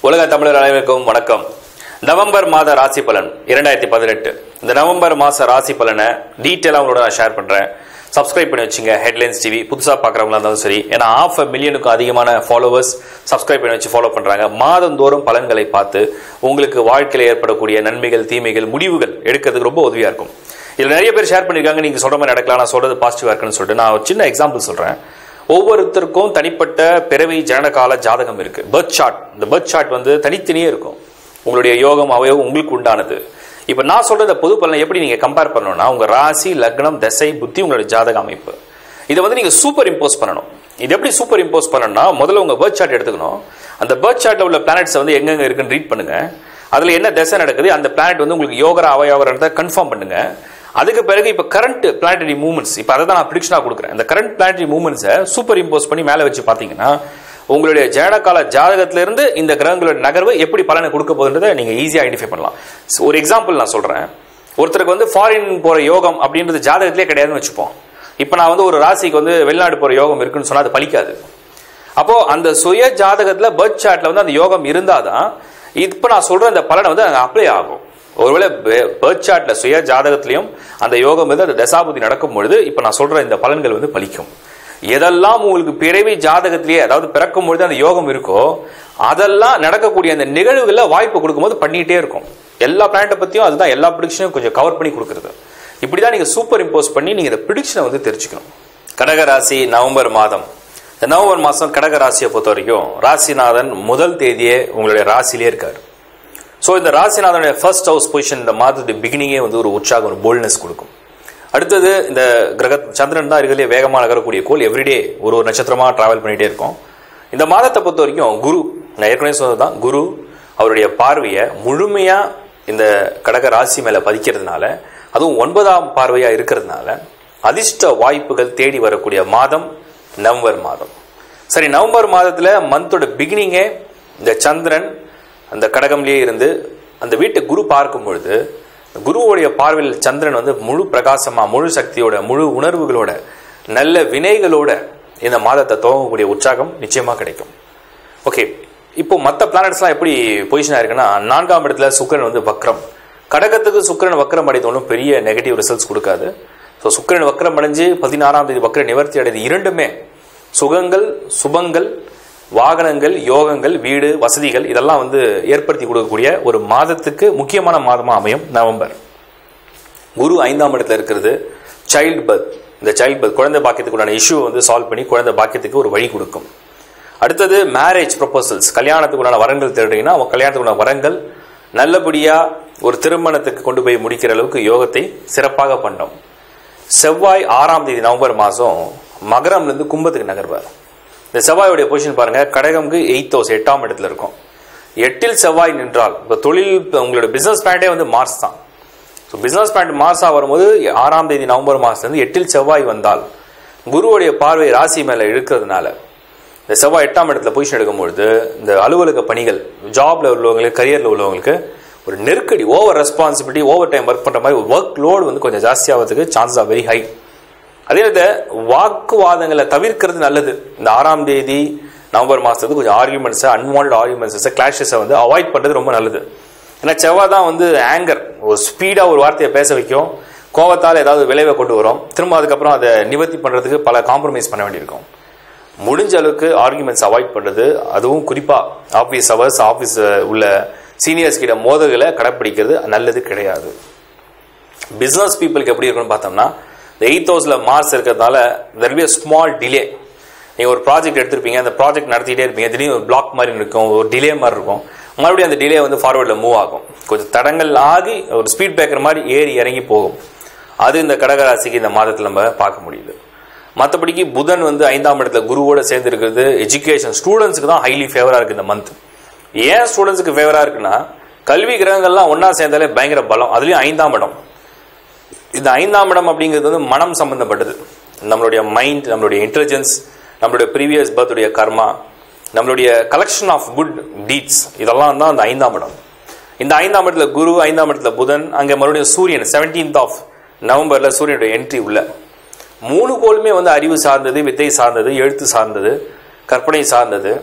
உலக தமிழர் அனைவருக்கும் வணக்கம் நவம்பர் மாத ராசி பலன் இரண்டாயிரத்தி பதினெட்டு இந்த நவம்பர் மாச ராசி பலனை டீட்டெயிலாக உங்களோட நான் ஷேர் பண்றேன் சப்ஸ்கிரைப் பண்ணி வச்சுங்க ஹெட்லைன்ஸ் டிவி புதுசாக பார்க்குறவங்களா இருந்தாலும் சரி ஏன்னா ஆஃப் மில்லியனுக்கும் அதிகமான ஃபாலோவர்ஸ் சப்ஸ்கிரைப் பண்ணி வச்சு ஃபாலோ பண்றாங்க மாதந்தோறும் பலன்களை பார்த்து உங்களுக்கு வாழ்க்கையில் ஏற்படக்கூடிய நன்மைகள் தீமைகள் முடிவுகள் எடுக்கிறதுக்கு ரொம்ப உதவியா இருக்கும் இதுல நிறைய பேர் ஷேர் பண்ணிருக்காங்க நீங்க சொல்ற மாதிரி நடக்கலாம் நான் சொல்றது பாசிட்டிவா இருக்குன்னு சொல்லிட்டு நான் ஒரு சின்ன எக்ஸாம்பிள் சொல்றேன் ஒவ்வொருத்தருக்கும் தனிப்பட்ட பிறவி ஜனனகால ஜாதகம் இருக்கு பர்த் சார்ட் இந்த பர்த் சார்ட் வந்து தனித்தனியே இருக்கும் உங்களுடைய யோகம் அவயவம் உங்களுக்கு உண்டானது இப்ப நான் சொல்ற இந்த பொது பலனை எப்படி நீங்க கம்பேர் பண்ணணும்னா உங்க ராசி லக்னம் தசை புத்தி உங்களுடைய ஜாதக அமைப்பு இதை வந்து நீங்க சூப்பர் இம்போஸ் பண்ணணும் இது எப்படி சூப்பர் இம்போஸ் பண்ணணும்னா முதல்ல உங்க பர்த் சார்ட் எடுத்துக்கணும் அந்த பர்த் சார்ட்ல உள்ள பிளானட்ஸ் வந்து எங்கெங்க இருக்குன்னு ரீட் பண்ணுங்க அதுல என்ன தசை நடக்குது அந்த பிளானட் வந்து உங்களுக்கு யோகரா அவயவரத்தை கன்ஃபார்ம் பண்ணுங்க அதுக்கு பிறகு இப்ப கரண்ட் பிளானட்டரி மூவ்மெண்ட்ஸ் இப்ப அதை தான் நான் ப்ரிடிக்ஷனா கொடுக்குறேன் இந்த கரண்ட் பிளானட்டரி மூவ்மெண்ட்ஸை சூப்பர் இம்போஸ் பண்ணி மேல வச்சு பாத்தீங்கன்னா உங்களுடைய ஜனனகால ஜாதகத்துல இருந்து இந்த கிரகங்களோட நகர்வு எப்படி பலனை கொடுக்க போகுதுன்றதை நீங்க ஈஸியா ஐடென்டிஃபை பண்ணலாம் So, ஒரு எக்ஸாம்பிள் நான் சொல்றேன் ஒருத்தருக்கு வந்து ஃபாரின் போற யோகம் அப்படின்றது ஜாதகத்திலே கிடையாதுன்னு வச்சுப்போம் இப்போ நான் வந்து ஒரு ராசிக்கு வந்து வெளிநாடு போற யோகம் இருக்குன்னு சொன்னா அது பலிக்காது அப்போ அந்த சுய ஜாதகத்துல பர்த் சார்ட்ல வந்து அந்த யோகம் இருந்தாதான் இப்ப நான் சொல்ற அந்த பலனை வந்து அங்க அப்ளை ஆகும் ஒருவேளை பர்த் சார்ட்ல சுய ஜாதகத்திலையும் அந்த யோகம் வந்து அந்த தசாபுதி நடக்கும் பொழுது இப்ப நான் சொல்ற இந்த பலன்கள் வந்து பலிக்கும் எதெல்லாம் உங்களுக்கு பிறவி ஜாதகத்திலேயே அதாவது பிறக்கும் பொழுது அந்த யோகம் இருக்கோ அதெல்லாம் நடக்கக்கூடிய அந்த நிகழ்வுகள்ல வாய்ப்பு கொடுக்கும்போது பண்ணிட்டே இருக்கும் எல்லா பிளானட்டை பத்தியும் அதுதான் எல்லா ப்ரிடிக்ஷனும் கொஞ்சம் கவர் பண்ணி கொடுக்குறது இப்படிதான் நீங்க சூப்பர் இம்போஸ் பண்ணி நீங்க இந்த ப்ரிடிக்ஷனை வந்து தெரிஞ்சுக்கணும் கடகராசி நவம்பர் மாதம் இந்த நவம்பர் மாதம் கடக ராசியை பொறுத்த வரைக்கும் ராசிநாதன் முதல் தேதியே உங்களுடைய ராசியிலே இருக்காரு ஸோ இந்த ராசிநாதனுடைய ஃபர்ஸ்ட் ஹவுஸ் பொசிஷன் இந்த மாதத்துடைய பிகினிங்கே வந்து ஒரு உற்சாகம் ஒரு போல்ட்னஸ் கொடுக்கும் அடுத்தது இந்த கிரக சந்திரன் தான் இருக்கிறதுலே வேகமாக நகரக்கூடிய கோள் எவ்ரிடே ஒரு ஒரு நட்சத்திரமா டிராவல் பண்ணிட்டே இருக்கும் இந்த மாதத்தை பொறுத்த வரைக்கும் குரு நான் ஏற்கனவே சொன்னது தான் குரு அவருடைய பார்வையை முழுமையா இந்த கடக ராசி மேல பதிக்கிறதுனால அதுவும் ஒன்பதாம் பார்வையா இருக்கிறதுனால அதிர்ஷ்ட வாய்ப்புகள் தேடி வரக்கூடிய மாதம் நவம்பர் மாதம் சரி நவம்பர் மாதத்துல மந்தோட பிகினிங்கே இந்த சந்திரன் அந்த கடகம்லயே இருந்து அந்த வீட்டை குரு பார்க்கும் பொழுது குருவுடைய பார்வையில் சந்திரன் வந்து முழு பிரகாசமா முழு சக்தியோட முழு உணர்வுகளோட நல்ல வினைகளோட இந்த மாதத்தை துவங்கக்கூடிய உற்சாகம் நிச்சயமா கிடைக்கும் ஓகே இப்போ மற்ற பிளானட்ஸ்லாம் எப்படி பொசிஷனாக இருக்குன்னா நான்காம் இடத்துல சுக்கிரன் வந்து வக்ரம் கடகத்துக்கு சுக்கிரன் வக்ரம் அடைந்து ஒன்றும் பெரிய நெகட்டிவ் ரிசல்ட்ஸ் கொடுக்காது ஸோ சுக்கிரன் வக்ரம் அடைஞ்சு பதினாறாம் தேதி வக்ர நிவர்த்தி அடைது இரண்டுமே சுகங்கள் சுபங்கள் வாகனங்கள் யோகங்கள் வீடு வசதிகள் இதெல்லாம் வந்து ஏற்படுத்தி கொடுக்கக்கூடிய ஒரு மாதத்துக்கு முக்கியமான மாதமா அமையும் நவம்பர் குரு ஐந்தாம் இடத்துல இருக்கிறது சைல்டு பர்த் இந்த சைல்டு பர்த் குழந்தை பாக்கியத்துக்குண்டான இஷ்யூ வந்து சால்வ் பண்ணி குழந்தை பாக்கியத்துக்கு ஒரு வழி கொடுக்கும் அடுத்தது மேரேஜ் ப்ரொபோசல்ஸ் கல்யாணத்துக்குண்டான வரங்கள் தேடுறீங்கன்னா அவங்க கல்யாணத்துக்குண்டான வரங்கள் நல்லபடியா ஒரு திருமணத்துக்கு கொண்டு போய் முடிக்கிற அளவுக்கு யோகத்தை சிறப்பாக பண்ணோம் செவ்வாய் ஆறாம் தேதி நவம்பர் மாதம் மகரம்ல இருந்து கும்பத்துக்கு நகர்வார் இந்த செவ்வாயோடைய பொசிஷன் பாருங்க கடகம்க்கு எயித் ஹவுஸ் எட்டாம் இடத்துல இருக்கும் எட்டில் செவ்வாய் நின்றால் இப்போ தொழில் இப்ப உங்களோட பிசினஸ் பிளானே வந்து மார்ஸ் தான் ஸோ பிசினஸ் பிளான் மார்ஸா வரும்போது ஆறாம் தேதி நவம்பர் மாசத்துலேருந்து எட்டில் செவ்வாய் வந்தால் குருவுடைய பார்வை ராசி மேல இழுக்கிறதுனால இந்த செவ்வாய் எட்டாம் இடத்துல பொசிஷன் எடுக்கும்பொழுது இந்த அலுவலக பணிகள் ஜாப்ல உள்ளவங்களுக்கு கரியர்ல உள்ளவங்களுக்கு ஒரு நெருக்கடி over responsibility over time work பண்ற மாதிரி ஒர்க் லோடு வந்து கொஞ்சம் ஜாஸ்தியாகிறதுக்கு சான்சஸ் ஆர் வெரி ஹை அதே நேரத்தில் வாக்குவாதங்களை தவிர்க்கிறது நல்லது இந்த ஆறாம் தேதி நவம்பர் மாசத்துக்கு கொஞ்சம் ஆர்குமெண்ட்ஸை அன்வான்ட் ஆர்குமெண்ட்ஸை கிளாஷஸை வந்து அவாய்ட் பண்றது ரொம்ப நல்லது ஏன்னா செவ்வாய் தான் வந்து ஆங்கர் ஒரு ஸ்பீடாக ஒரு வார்த்தையை பேச வைக்கும் கோவத்தால் ஏதாவது விளைவை கொண்டு வரும் திரும்ப அதுக்கப்புறம் அதை நிவர்த்தி பண்றதுக்கு பல காம்ப்ரமைஸ் பண்ண வேண்டியிருக்கும் முடிஞ்ச அளவுக்கு ஆர்குமெண்ட்ஸ் அவாய்ட் பண்றது அதுவும் குறிப்பா ஆஃபீஸ் ஹவர்ஸ் ஆஃபீஸ் உள்ள சீனியர்ஸ் கிட்ட மோதல்களை கடைப்பிடிக்கிறது நல்லது கிடையாது பிசினஸ் பீப்புளுக்கு எப்படி இருக்குன்னு பார்த்தோம்னா இந்த எயித் ஹவுஸ்ல மார்ஸ் இருக்கிறதுனால தெர் பி ஸ்மால் டிலே நீங்க ஒரு ப்ராஜெக்ட் எடுத்திருப்பீங்க அந்த ப்ராஜெக்ட் நடத்திட்டே இருப்பீங்க திடீர்னு ஒரு பிளாக் மாதிரி இருக்கும் ஒரு டிலே மாதிரி இருக்கும் மறுபடியும் அந்த டிலே வந்து ஃபார்வர்டில் மூவ் ஆகும் கொஞ்சம் தடங்கள் ஆகி ஒரு ஸ்பீட் பிரேக்கர் மாதிரி ஏறி இறங்கி போகும் அது இந்த கடகராசிக்கு இந்த மாதத்தில் நம்ம பார்க்க முடியுது மற்றபடிக்கு புதன் வந்து ஐந்தாம் இடத்துல குருவோட சேர்ந்து இருக்கிறது எஜுகேஷன் ஸ்டூடெண்ட்ஸுக்கு தான் ஹைலி ஃபேவரா இருக்கு இந்த மந்த் ஏன் ஸ்டூடெண்ட்ஸுக்கு ஃபேவரா இருக்குன்னா கல்வி கிரகங்கள்லாம் ஒன்னா சேர்ந்தாலே பயங்கர பலம் அதுலயும் ஐந்தாம் இடம் இந்த ஐந்தாம் இடம் அப்படிங்கிறது வந்து மனம் சம்பந்தப்பட்டது நம்மளுடைய மைண்ட் நம்மளுடைய இன்டெலிஜென்ஸ் நம்மளுடைய ப்ரீவியஸ் பர்த்துடைய கர்மா நம்மளுடைய கலெக்ஷன் ஆஃப் குட் டீட்ஸ் இதெல்லாம் தான் அந்த ஐந்தாம் இடம் இந்த ஐந்தாம் இடத்துல குரு ஐந்தாம் இடத்துல புதன் அங்கே மறுபடியும் சூரியன் செவன்டீன்த் ஆஃப் நவம்பர்ல சூரியனுடைய என்ட்ரி உள்ள மூணு கோளுமே வந்து அறிவு சார்ந்தது வித்தை சார்ந்தது எழுத்து சார்ந்தது கற்பனை சார்ந்தது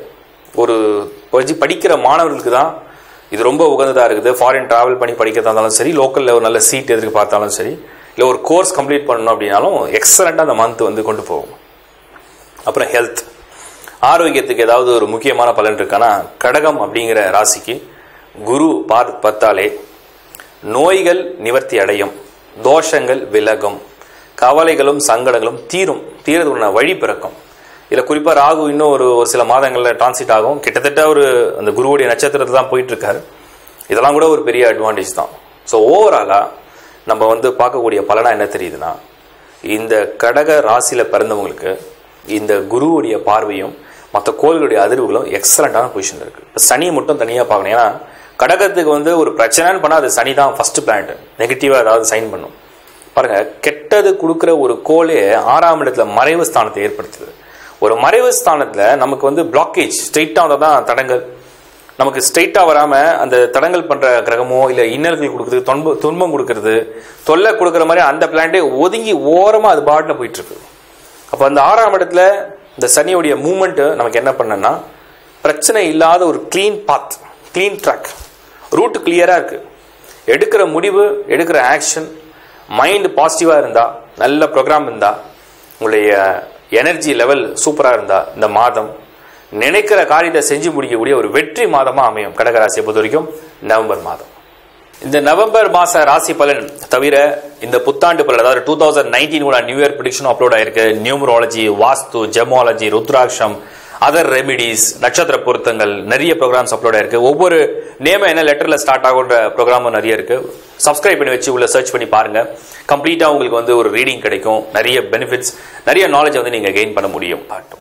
ஒரு படி- படிக்கிற மாணவர்களுக்கு தான் இது ரொம்ப உகந்ததாக இருக்குது ஃபாரின் டிராவல் பண்ணி படிக்கிறதா இருந்தாலும் சரி லோக்கலில் ஒரு நல்ல சீட் எதிர்க்கு பார்த்தாலும் சரி இல்லை ஒரு கோர்ஸ் கம்ப்ளீட் பண்ணணும் அப்படின்னாலும் எக்ஸலண்ட்டாக அந்த மந்த் வந்து கொண்டு போகும் அப்புறம் ஹெல்த் ஆரோக்கியத்துக்கு ஏதாவது ஒரு முக்கியமான பலன் இருக்கானா கடகம் அப்படிங்கிற ராசிக்கு குரு பார் பத்தாலே நோய்கள் நிவர்த்தி அடையும் தோஷங்கள் விலகும் கவலைகளும் சங்கடங்களும் தீரும் தீரதுன வழி பிறக்கும் இதில் குறிப்பாக ராகு இன்னும் ஒரு ஒரு சில மாதங்களில் டிரான்சிட் ஆகும் கிட்டத்தட்ட ஒரு அந்த குருவுடைய நட்சத்திரத்தை தான் போயிட்டு இருக்காரு இதெல்லாம் கூட ஒரு பெரிய அட்வான்டேஜ் தான் ஸோ ஓவராலாக நம்ம வந்து பார்க்கக்கூடிய பலனாக என்ன தெரியுதுன்னா இந்த கடக ராசியில் பிறந்தவங்களுக்கு இந்த குருவுடைய பார்வையும் மற்ற கோள்களுடைய அதிர்வுகளும் எக்ஸலண்ட்டான பொசிஷன் இருக்கு இப்போ சனியை மட்டும் தனியாக பார்க்கணும் ஏன்னா கடகத்துக்கு வந்து ஒரு பிரச்சனைன்னு பண்ணால் அது சனி தான் ஃபர்ஸ்ட் பிளான்ட் நெகட்டிவாக ஏதாவது சைன் பண்ணும் பாருங்க கெட்டது கொடுக்குற ஒரு கோளே ஆறாம் இடத்துல மறைவு ஸ்தானத்தை ஏற்படுத்துது ஒரு மறைவு ஸ்தானத்தில் நமக்கு வந்து பிளாக்கேஜ் ஸ்ட்ரெயிட்டாக வந்தால் தான் தடங்கள் நமக்கு ஸ்ட்ரெயிட்டாக வராமல் அந்த தடங்கல் பண்ணுற கிரகமோ இல்லை இன்னல்கள் கொடுக்குறது துன்பம் துன்பம் கொடுக்கறது தொல்லை கொடுக்குற மாதிரி அந்த பிளான்ட்டே ஒதுங்கி ஓரமாக அது பாட்டில் போயிட்டு இருக்கு அப்போ அந்த ஆறாம் இடத்துல இந்த சனியுடைய மூமெண்ட்டு நமக்கு என்ன பண்ணனா பிரச்சனை இல்லாத ஒரு clean path clean track route கிளியராக இருக்கு எடுக்கிற முடிவு எடுக்கிற ஆக்ஷன் மைண்ட் பாசிட்டிவாக இருந்தால் நல்ல ப்ரோக்ராம் இருந்தால் உங்களுடைய எனர்ஜி லெவல் சூப்பராக இருந்தால் இந்த மாதம் நினைக்கிற காரியத்தை செஞ்சு முடிக்கக்கூடிய ஒரு வெற்றி மாதமாக அமையும் கடகராசியை பொறுத்த வரைக்கும் நவம்பர் மாதம் இந்த நவம்பர் மாச ராசி பலன் தவிர இந்த புத்தாண்டு பலன் அதாவது டூ தௌசண்ட் நைன்டீனோட நியூ இயர் ப்ரிடிக்ஷன் அப்லோட் ஆயிருக்கு நியூமராலஜி வாஸ்து ஜெமாலஜி ருத்ராட்சம் அதர் ரெமிடிஸ் நட்சத்திர பொருத்தங்கள் நிறைய ப்ரோக்ராம்ஸ் அப்லோட் ஆயிருக்கு ஒவ்வொரு நேம என்ன லெட்டர்ல ஸ்டார்ட் ஆகுன்ற ப்ரோக்ராமும் நிறைய இருக்கு சப்ஸ்கிரைப் பண்ணி வச்சு உள்ள சர்ச் பண்ணி பாருங்க கம்ப்ளீட்டா உங்களுக்கு வந்து ஒரு ரீடிங் கிடைக்கும் நிறைய பெனிஃபிட்ஸ் நிறைய நாலேஜ் வந்து நீங்க கெயின் பண்ண முடியும்